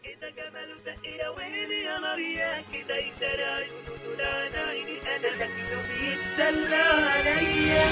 ده جماله ده إيه يا ويلي يا نار يا كده يداري عيونه دول على عيني انا شكله بيتدلع عليا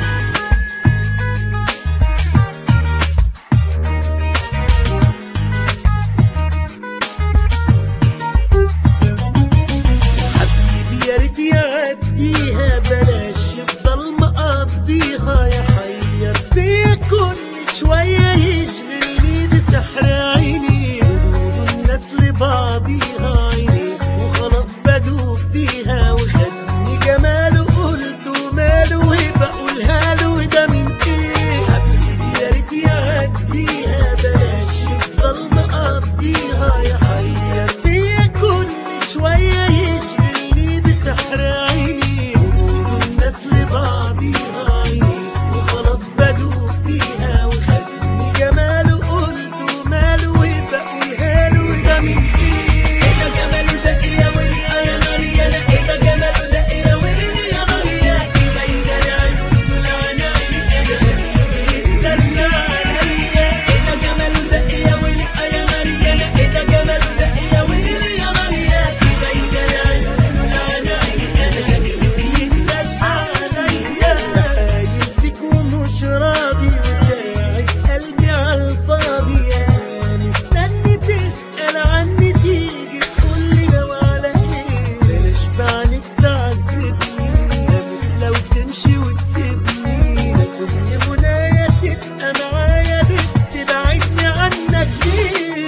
حبيبي يا ريت يعديها بلاش يفضل مقضيها يحير فيا كل شوية يشغلني بسحر عيني قلوب الناس لبعضيها عيني وخلاص بدوب فيها وخدني جماله قلت ماله وبقولها له ده من ايه حبيبي يا ريت يعديها بلاش يفضل مقضيها يحير فيا كل شوية يشغلني بسحر عيني قلوب الناس لبعضيها عيني وخلاص بدوب فيها وخدني جماله قلت ماله وبقولها له ده من ايه ده جماله ده إيه يا ويلي يا نار يا لا إيه ده جماله ده إيه يا ويلي يا نار يا كده يداري عيونه دول على عيني انا شكله بيتدلع عليا إيه ده جماله ده إيه يا ويلي يا نار يا لا إيه ده جماله ده إيه يا ويلي يا نار يا كده يداري عيونه دول على عيني انا شكله بيتدلع عليا قايل فيك ومش راضي وتاعب قلبي عالفاضي انا مستني تسأل عني تيجي تقول لي لو على ايه بلاش بعنك تعذبني لو تمشي وتسيبني ده كل منايا تبقى معايا بتبعدني عنك ليه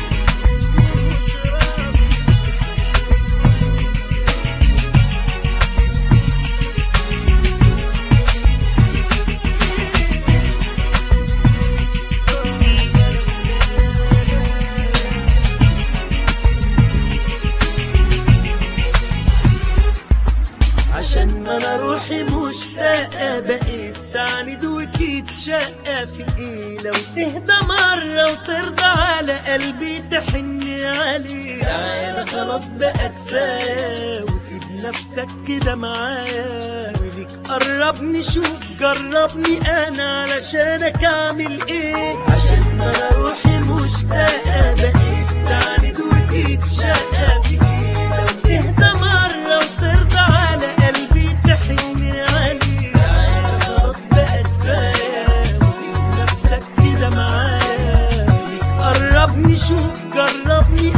عشان ما انا روحي مشتاقة بقيت تعند وتتشقى في ايه لو تهدى مرة وترضى على قلبي تحن عليه تعالى خلاص بقى كفاية وسيب نفسك كده معايا وليك قربني شوف جربني انا علشانك اعمل ايه عشان ما انا روحي مشتاقة بقيت تعند وتتشقى في ايه لو تهدى مرة وترضى على قلبي تحن عليه تعالى خلاص بقى كفاية وسيب نفسك كده معايا ليك قربني شوف جربني